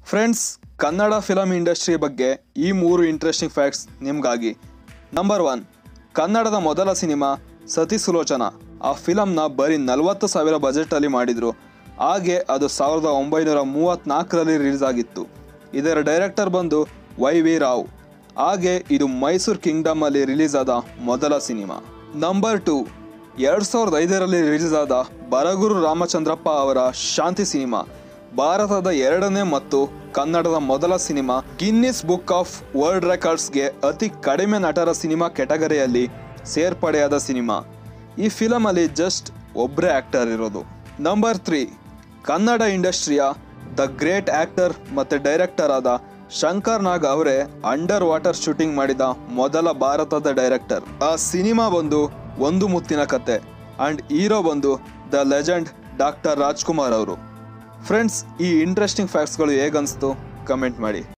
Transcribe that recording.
friends Kannada film industry ಬಗ್ಗೆ ಈ ಮೂರು ಇಂಟ್ರೆಸ್ಟಿಂಗ್ ಫ್ಯಾಕ್ಟ್ಸ್ ನಿಮಗಾಗಿ ನಂಬರ್ ಒನ್ ಕನ್ನಡದ ಮೊದಲ ಸಿನಿಮಾ ಸತಿ ಸುಲೋಚನ ಆ ಫಿಲಮ್ನ ಬರೀ ನಲವತ್ತು ಸಾವಿರ ಬಜೆಟಲ್ಲಿ ಮಾಡಿದರು ಹಾಗೆ ಅದು ಸಾವಿರದ ಒಂಬೈನೂರ ಮೂವತ್ತ್ನಾಲ್ಕರಲ್ಲಿ ರಿಲೀಸ್ ಆಗಿತ್ತು ಇದರ ಡೈರೆಕ್ಟರ್ ಬಂದು ವೈ ವಿ ರಾವ್ ಹಾಗೆ ಇದು ಮೈಸೂರು ಕಿಂಗ್ಡಮ್ ಅಲ್ಲಿ ರಿಲೀಸ್ ಆದ ಮೊದಲ ಸಿನಿಮಾ ನಂಬರ್ ಟು ಎರಡ್ ಸಾವಿರದ ಐದರಲ್ಲಿ ರಿಲೀಸ್ ಆದ ಬರಗೂರು ರಾಮಚಂದ್ರಪ್ಪ ಅವರ ಶಾಂತಿ ಸಿನಿಮಾ ಭಾರತದ ಎರಡನೇ ಮತ್ತು ಕನ್ನಡದ ಮೊದಲ ಸಿನಿಮಾ ಗಿನ್ನಿಸ್ ಬುಕ್ ಆಫ್ ವರ್ಲ್ಡ್ ರೆಕಾರ್ಡ್ಸ್ಗೆ ಅತಿ ಕಡಿಮೆ ನಟರ ಸಿನಿಮಾ ಕೆಟಗರಿಯಲ್ಲಿ ಸೇರ್ಪಡೆಯಾದ ಸಿನಿಮಾ ಈ ಫಿಲಮ್ ಅಲ್ಲಿ ಜಸ್ಟ್ ಒಬ್ಬರೇ ಆಕ್ಟರ್ ಇರೋದು ನಂಬರ್ ತ್ರೀ ಕನ್ನಡ ಇಂಡಸ್ಟ್ರಿಯ ದ ಗ್ರೇಟ್ ಆಕ್ಟರ್ ಮತ್ತೆ ಡೈರೆಕ್ಟರ್ ಆದ ಶಂಕರ್ ನಾಗ್ ಅವರೇ ಅಂಡರ್ ವಾಟರ್ ಶೂಟಿಂಗ್ ಮಾಡಿದ ಮೊದಲ ಭಾರತದ ಡೈರೆಕ್ಟರ್ ಆ ಸಿನಿಮಾ ಬಂದು ಒಂದು ಮುತ್ತಿನ ಕತೆ ಅಂಡ್ ಹೀರೋ ಬಂದು ದ ಲೆಜೆಂಡ್ ಡಾಕ್ಟರ್ ರಾಜ್ಕುಮಾರ್ ಅವರು ಫ್ರೆಂಡ್ಸ್ ಈ ಇಂಟ್ರೆಸ್ಟಿಂಗ್ ಫ್ಯಾಕ್ಟ್ಸ್ಗಳು ಹೇಗನ್ಸ್ತು ಕಮೆಂಟ್ ಮಾಡಿ